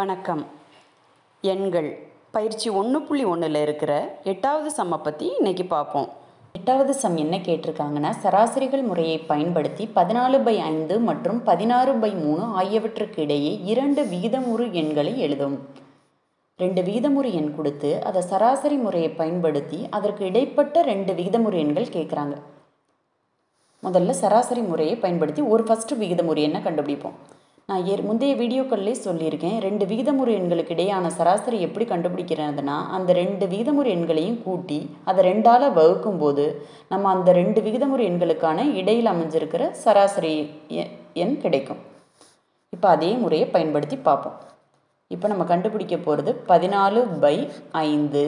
வணக்கம் எண்கள் பயிற்சி ஒன்று புள்ளி ஒன்றில் இருக்கிற எட்டாவது சம்மை பற்றி இன்னைக்கு பார்ப்போம் எட்டாவது சம் என்ன கேட்டிருக்காங்கன்னா சராசரிகள் முறையை பயன்படுத்தி பதினாலு பை ஐந்து மற்றும் பதினாறு பை மூணு ஆகியவற்றுக்கு இடையே இரண்டு விகிதமுறு எண்களை எழுதும் ரெண்டு விகிதமுறு எண் கொடுத்து அதை சராசரி முறையை பயன்படுத்தி அதற்கு இடைப்பட்ட ரெண்டு விகிதமுறு எண்கள் கேட்குறாங்க முதல்ல சராசரி முறையை பயன்படுத்தி ஒரு ஃபஸ்ட்டு விகிதமுறு எண்ணை கண்டுபிடிப்போம் நான் ஏற் முந்தைய வீடியோக்கள்லேயே சொல்லியிருக்கேன் ரெண்டு விகிதமுறு எண்களுக்கு இடையான சராசரி எப்படி கண்டுபிடிக்கிறதுனா அந்த ரெண்டு விகிதமுறு எண்களையும் கூட்டி அதை ரெண்டால் வகுக்கும் போது நம்ம அந்த ரெண்டு விகிதமுறு எண்களுக்கான இடையில் அமைஞ்சிருக்கிற சராசரி எ- எண் கிடைக்கும் இப்போ அதே முறையை பயன்படுத்தி பார்ப்போம் இப்போ நம்ம கண்டுபிடிக்க போகிறது பதினாலு பை ஐந்து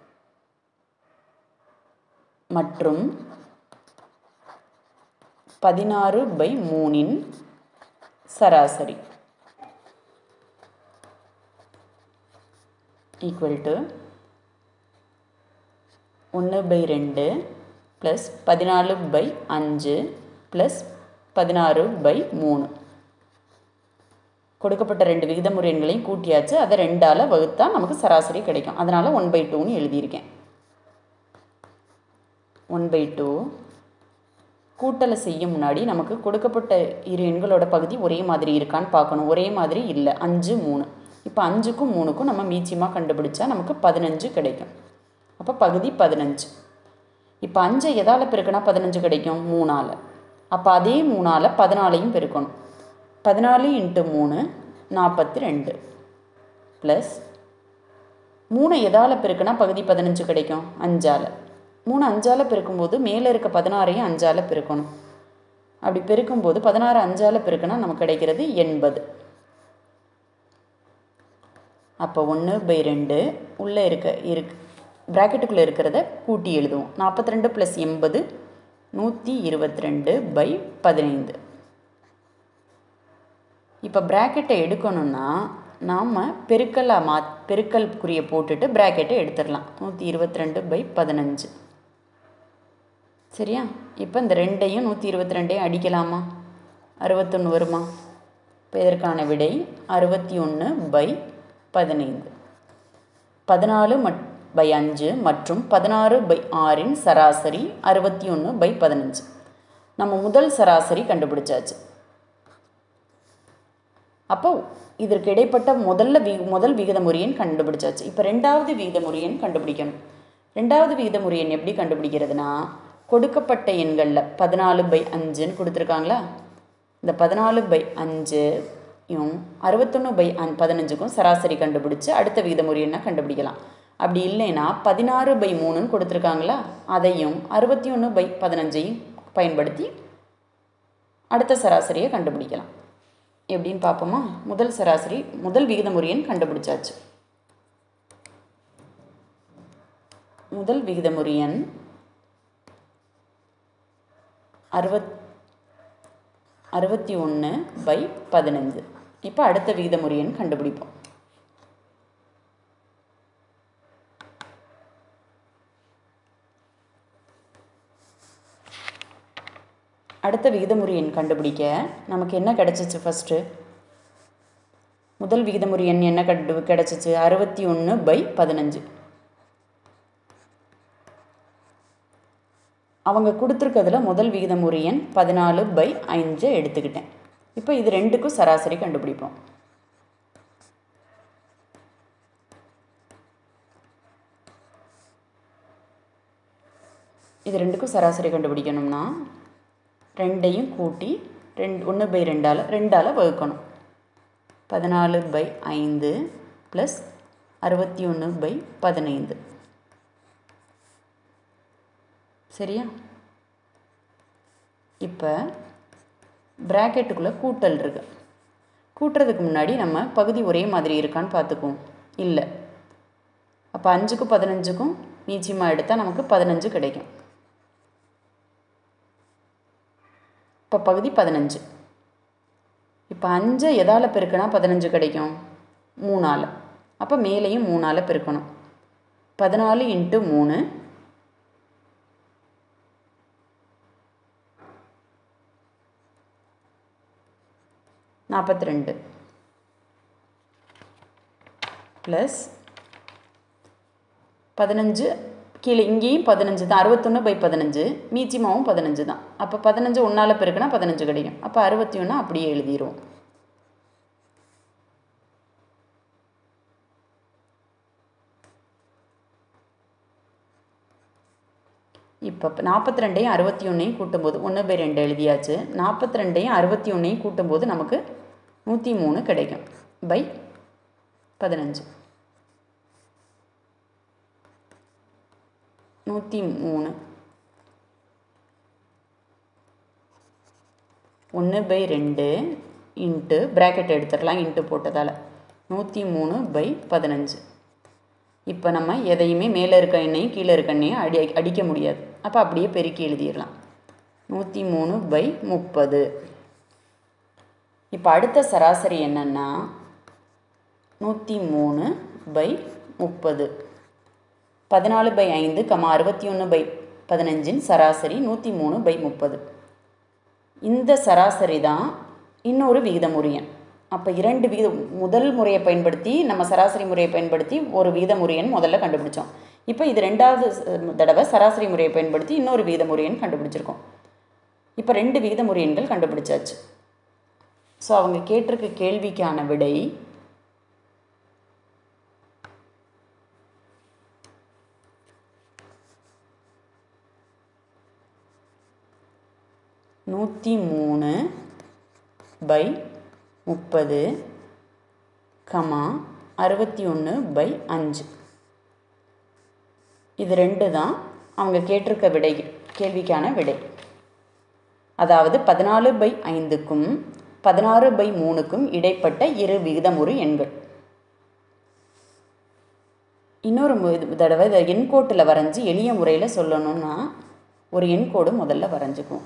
மற்றும் பதினாறு பை மூணின் சராசரி ஈக்குவல் டு ஒன்று பை ரெண்டு ப்ளஸ் பதினாலு பை அஞ்சு ப்ளஸ் பதினாறு பை மூணு கொடுக்கப்பட்ட ரெண்டு விகிதமுறை எண்களையும் கூட்டியாச்சு அதை ரெண்டால் வகுத்தா நமக்கு சராசரி கிடைக்கும் அதனால் ஒன் பை டூன்னு எழுதியிருக்கேன் ஒன் பை டூ கூட்டலை செய்யும் முன்னாடி நமக்கு கொடுக்கப்பட்ட இரு எண்களோட பகுதி ஒரே மாதிரி இருக்கான்னு பார்க்கணும் ஒரே மாதிரி இல்லை அஞ்சு மூணு இப்போ அஞ்சுக்கும் மூணுக்கும் நம்ம மீச்சியமாக கண்டுபிடிச்சா நமக்கு பதினஞ்சு கிடைக்கும் அப்போ பகுதி பதினஞ்சு இப்போ அஞ்சை எதால் பெருக்கினா பதினஞ்சு கிடைக்கும் மூணால் அப்போ அதே மூணால் பதினாலையும் பெருக்கணும் பதினாலு இன்ட்டு மூணு நாற்பத்தி ரெண்டு ப்ளஸ் மூணை எதால் பெருக்குனா பகுதி பதினஞ்சு கிடைக்கும் அஞ்சால் மூணு அஞ்சால் பெருக்கும்போது மேலே இருக்க பதினாறையும் அஞ்சால் பெருக்கணும் அப்படி பெருக்கும்போது பதினாறு அஞ்சால் பெருக்குனா நமக்கு கிடைக்கிறது எண்பது அப்போ ஒன்று பை ரெண்டு உள்ளே இருக்க இருக்கு ப்ராக்கெட்டுக்குள்ளே இருக்கிறத கூட்டி எழுதுவோம் நாற்பத்தி ரெண்டு ப்ளஸ் எண்பது நூற்றி இருபத்தி ரெண்டு பை பதினைந்து இப்போ ப்ராக்கெட்டை எடுக்கணும்னா நாம் பெருக்கலாக மா பெருக்கல் குறியை போட்டுட்டு ப்ராக்கெட்டை எடுத்துடலாம் நூற்றி இருபத்தி ரெண்டு பை பதினஞ்சு சரியா இப்போ இந்த ரெண்டையும் நூற்றி இருபத்தி ரெண்டையும் அடிக்கலாமா அறுபத்தொன்று வருமா இப்போ இதற்கான விடை அறுபத்தி ஒன்று பை பதினைந்து பதினாலு மட் பை அஞ்சு மற்றும் பதினாறு பை ஆறின் சராசரி அறுபத்தி ஒன்று பை பதினஞ்சு நம்ம முதல் சராசரி கண்டுபிடிச்சாச்சு அப்போ இதற்கு இடைப்பட்ட முதல்ல வி முதல் விகித முறையன் கண்டுபிடிச்சாச்சு இப்போ ரெண்டாவது விகித முறையன் கண்டுபிடிக்கணும் ரெண்டாவது விகித முறையன் எப்படி கண்டுபிடிக்கிறதுனா கொடுக்கப்பட்ட எண்களில் பதினாலு பை அஞ்சுன்னு கொடுத்துருக்காங்களா இந்த பதினாலு பை அஞ்சுயும் அறுபத்தொன்று பை அன் பதினஞ்சுக்கும் சராசரி கண்டுபிடிச்சு அடுத்த விகித முறையனை கண்டுபிடிக்கலாம் அப்படி இல்லைன்னா பதினாறு பை மூணுன்னு கொடுத்துருக்காங்களா அதையும் அறுபத்தி ஒன்று பை பதினஞ்சையும் பயன்படுத்தி அடுத்த சராசரியை கண்டுபிடிக்கலாம் எப்படின்னு பார்ப்போமா முதல் சராசரி முதல் விகிதமுறு எண் கண்டுபிடிச்சாச்சு முதல் விகிதமுறு எண் அறுபத் அறுபத்தி ஒன்று பை பதினஞ்சு இப்போ அடுத்த விகிதமுறு எண் கண்டுபிடிப்போம் அடுத்த விகிதமுறு எண் கண்டுபிடிக்க நமக்கு என்ன கிடச்சிச்சு ஃபஸ்ட்டு முதல் விகிதமுறு எண் என்ன கண்டு கிடச்சிச்சு அறுபத்தி ஒன்று பை பதினஞ்சு அவங்க கொடுத்துருக்கிறதுல முதல் விகிதமுறு எண் பதினாலு பை அஞ்சை எடுத்துக்கிட்டேன் இப்போ இது ரெண்டுக்கும் சராசரி கண்டுபிடிப்போம் இது ரெண்டுக்கும் சராசரி கண்டுபிடிக்கணும்னா ரெண்டையும் கூட்டி ரெண்டு ஒன்று பை ரெண்டால் ரெண்டால் வகுக்கணும் பதினாலு பை ஐந்து ப்ளஸ் அறுபத்தி ஒன்று பை பதினைந்து சரியா இப்போ ப்ராக்கெட்டுக்குள்ளே கூட்டல் இருக்கு கூட்டுறதுக்கு முன்னாடி நம்ம பகுதி ஒரே மாதிரி இருக்கான்னு பார்த்துக்குவோம் இல்லை அப்போ அஞ்சுக்கும் பதினஞ்சுக்கும் மீச்சியமாக எடுத்தால் நமக்கு பதினஞ்சு கிடைக்கும் இப்போ பகுதி பதினஞ்சு இப்போ அஞ்சை எதால் பெருக்கினா பதினஞ்சு கிடைக்கும் மூணால் அப்போ மேலேயும் மூணால் பெருக்கணும் பதினாலு இன்ட்டு மூணு நாற்பத்தி ரெண்டு ப்ளஸ் பதினஞ்சு கீழே இங்கேயும் பதினஞ்சு தான் அறுபத்தொன்று பை பதினஞ்சு மீச்சிமாவும் பதினஞ்சு தான் அப்போ பதினஞ்சு ஒன்றால் பெருக்குனா பதினஞ்சு கிடைக்கும் அப்போ அறுபத்தி ஒன்று அப்படியே எழுதிடுவோம் இப்போ நாற்பத்தி ரெண்டையும் அறுபத்தி ஒன்றையும் கூட்டும்போது ஒன்று பை ரெண்டு எழுதியாச்சு நாற்பத்தி ரெண்டையும் அறுபத்தி ஒன்றையும் கூட்டும்போது நமக்கு நூற்றி மூணு கிடைக்கும் பை பதினஞ்சு நூற்றி மூணு ஒன்று பை ரெண்டு இன்ட்டு ப்ராக்கெட் எடுத்துடலாம் இன்ட்டு போட்டதால் நூற்றி மூணு பை பதினஞ்சு இப்போ நம்ம எதையுமே மேலே இருக்க எண்ணையும் கீழே இருக்க எண்ணையும் அடி அடிக்க முடியாது அப்போ அப்படியே பெருக்கி எழுதிடலாம் நூற்றி மூணு பை முப்பது இப்போ அடுத்த சராசரி என்னென்னா நூற்றி மூணு பை முப்பது பதினாலு பை ஐந்து கமா அறுபத்தி ஒன்று பை பதினஞ்சின் சராசரி நூற்றி மூணு பை முப்பது இந்த சராசரி தான் இன்னொரு விகிதமுறு எண் அப்போ இரண்டு விகித முதல் முறையை பயன்படுத்தி நம்ம சராசரி முறையை பயன்படுத்தி ஒரு விகிதமுறு எண் முதல்ல கண்டுபிடிச்சோம் இப்போ இது ரெண்டாவது ச- தடவை சராசரி முறையை பயன்படுத்தி இன்னொரு விகிதமுறு எண் கண்டுபிடிச்சிருக்கோம் இப்போ ரெண்டு விகிதமுறு எண்கள் கண்டுபிடிச்சாச்சு ஸோ அவங்க கேட்டிருக்க கேள்விக்கான விடை நூற்றி மூணு பை முப்பது கமா அறுபத்தி ஒன்று பை அஞ்சு இது ரெண்டு தான் அவங்க கேட்டிருக்க விடை கேள்விக்கான விடை அதாவது பதினாலு பை ஐந்துக்கும் பதினாறு பை மூணுக்கும் இடைப்பட்ட இரு விகிதமுறு எண்கள் இன்னொரு மு- தடவை இதை எண்கோட்டில் வரைஞ்சி எளிய முறையில் சொல்லணும்னா ஒரு எண்கோடு முதல்ல வரைஞ்சுக்குவோம்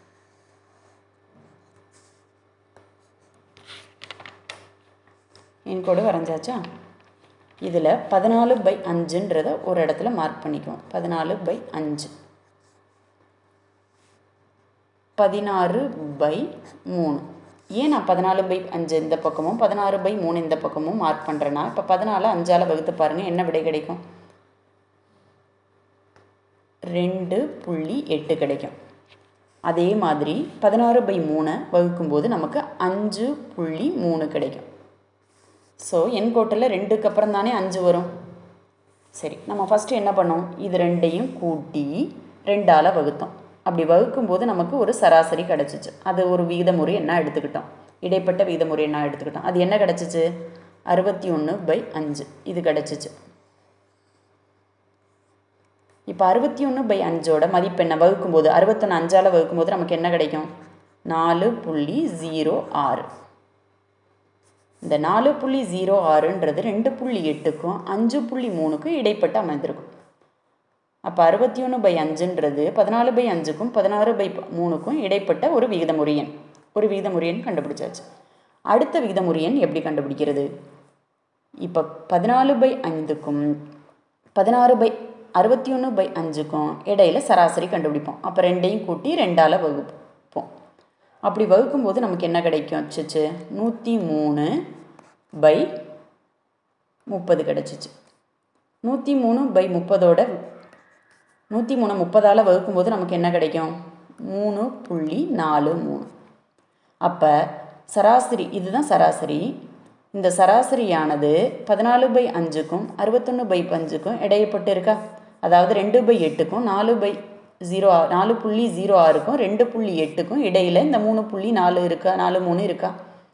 எண்கோடு வரைஞ்சாச்சா இதில் பதினாலு பை அஞ்சுன்றத ஒரு இடத்துல மார்க் பண்ணிக்குவோம் பதினாலு பை அஞ்சு பதினாறு பை மூணு ஏன் நான் பதினாலு பை அஞ்சு இந்த பக்கமும் பதினாறு பை மூணு இந்த பக்கமும் மார்க் பண்ணுறேன்னா இப்போ பதினாலு அஞ்சால் வகுத்து பாருங்கள் என்ன விடை கிடைக்கும் ரெண்டு புள்ளி எட்டு கிடைக்கும் அதே மாதிரி பதினாறு பை மூணை வகுக்கும்போது நமக்கு அஞ்சு புள்ளி மூணு கிடைக்கும் ஸோ என் கோட்டில் ரெண்டுக்கு அப்புறம் தானே அஞ்சு வரும் சரி நம்ம ஃபஸ்ட்டு என்ன பண்ணோம் இது ரெண்டையும் கூட்டி ரெண்டால் வகுத்தோம் அப்படி வகுக்கும்போது நமக்கு ஒரு சராசரி கிடச்சிச்சு அது ஒரு விகிதமுறை என்ன எடுத்துக்கிட்டோம் இடைப்பட்ட விகிதமுறை என்ன எடுத்துக்கிட்டோம் அது என்ன கிடச்சிச்சு அறுபத்தி ஒன்று பை அஞ்சு இது கிடச்சிச்சு இப்போ அறுபத்தி ஒன்று பை அஞ்சோட மதிப்பெண்ணை வகுக்கும்போது அறுபத்தொன்று அஞ்சால் வகுக்கும்போது நமக்கு என்ன கிடைக்கும் நாலு புள்ளி ஜீரோ ஆறு இந்த நாலு புள்ளி ஜீரோ ஆறுன்றது ரெண்டு புள்ளி எட்டுக்கும் அஞ்சு புள்ளி மூணுக்கும் இடைப்பட்டு அமைந்திருக்கும் அப்போ அறுபத்தி ஒன்று பை அஞ்சுன்றது பதினாலு பை அஞ்சுக்கும் பதினாறு பை ப- மூணுக்கும் இடைப்பட்ட ஒரு விகிதமுறு எண் ஒரு விகிதமுறு எண் கண்டுபிடிச்சாச்சு அடுத்த விகிதமுறு எண் எப்படி கண்டுபிடிக்கிறது இப்போ பதினாலு பை ஐந்துக்கும் பதினாறு பை அறுபத்தி ஒன்று பை அஞ்சுக்கும் இடையில சராசரி கண்டுபிடிப்போம் அப்போ ரெண்டையும் கூட்டி ரெண்டால் வகுப்போம் அப்படி வகுக்கும்போது நமக்கு என்ன கிடைக்கும் அச்சச்சு நூற்றி மூணு பை முப்பது கிடச்சிச்சு நூற்றி மூணு பை முப்பதோட நூற்றி மூணு முப்பதால் வகுக்கும்போது நமக்கு என்ன கிடைக்கும் மூணு புள்ளி நாலு மூணு அப்போ சராசரி இதுதான் சராசரி இந்த சராசரியானது பதினாலு பை அஞ்சுக்கும் அறுபத்தொன்று பை அஞ்சுக்கும் இடையப்பட்டு இருக்கா அதாவது ரெண்டு பை எட்டுக்கும் நாலு பை ஜீரோ ஆ- நாலு புள்ளி ஜீரோ ஆறுக்கும் ரெண்டு புள்ளி எட்டுக்கும் இடையில இந்த மூணு புள்ளி நாலு இருக்கா நாலு மூணு இருக்கா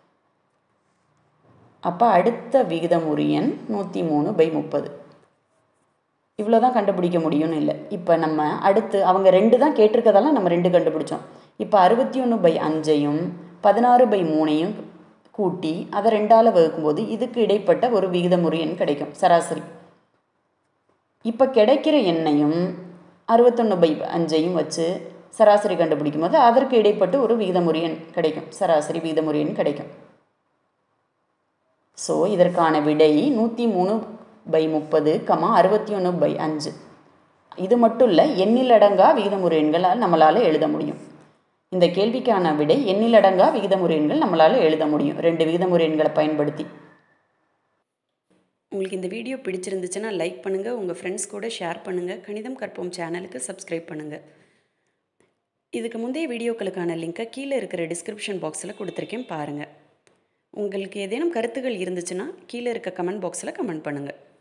அப்போ அடுத்த விகிதமுறு எண் நூற்றி மூணு பை முப்பது இவ்வளோ தான் கண்டுபிடிக்க முடியும்னு இல்லை இப்போ நம்ம அடுத்து அவங்க ரெண்டு தான் கேட்டிருக்கதெல்லாம் நம்ம ரெண்டு கண்டுபிடிச்சோம் இப்போ அறுபத்தி ஒன்று பை அஞ்சையும் பதினாறு பை மூணையும் கூட்டி அதை ரெண்டால் வகுக்கும்போது இதுக்கு இடைப்பட்ட ஒரு விகிதமுறு எண் கிடைக்கும் சராசரி இப்போ கிடைக்கிற எண்ணையும் அறுபத்தொன்று பை அஞ்சையும் வச்சு சராசரி கண்டுபிடிக்கும் போது அதற்கு இடைப்பட்டு ஒரு விகிதமுறு எண் கிடைக்கும் சராசரி விகிதமுறு எண் கிடைக்கும் ஸோ இதற்கான விடை நூற்றி மூணு பை முப்பது கமா அறுபத்தி ஒன்று பை அஞ்சு இது மட்டும் இல்லை எண்ணிலடங்கா விகிதமுறு எண்களால் நம்மளால் எழுத முடியும் இந்த கேள்விக்கான விடை எண்ணிலடங்கா விகிதமுறு எண்கள் நம்மளால் எழுத முடியும் ரெண்டு விகிதமுறு எண்களை பயன்படுத்தி உங்களுக்கு இந்த வீடியோ பிடிச்சிருந்துச்சுன்னா லைக் பண்ணுங்கள் உங்கள் ஃப்ரெண்ட்ஸ் கூட ஷேர் பண்ணுங்கள் கணிதம் கற்போம் சேனலுக்கு சப்ஸ்கிரைப் பண்ணுங்கள் இதுக்கு முந்தைய வீடியோக்களுக்கான லிங்க்கை கீழே இருக்கிற டிஸ்கிரிப்ஷன் பாக்ஸில் கொடுத்துருக்கேன் பாருங்கள் உங்களுக்கு ஏதேனும் கருத்துகள் இருந்துச்சுன்னா கீழே இருக்க கமெண்ட் பாக்ஸில் கமெண்ட் பண்ணுங்கள்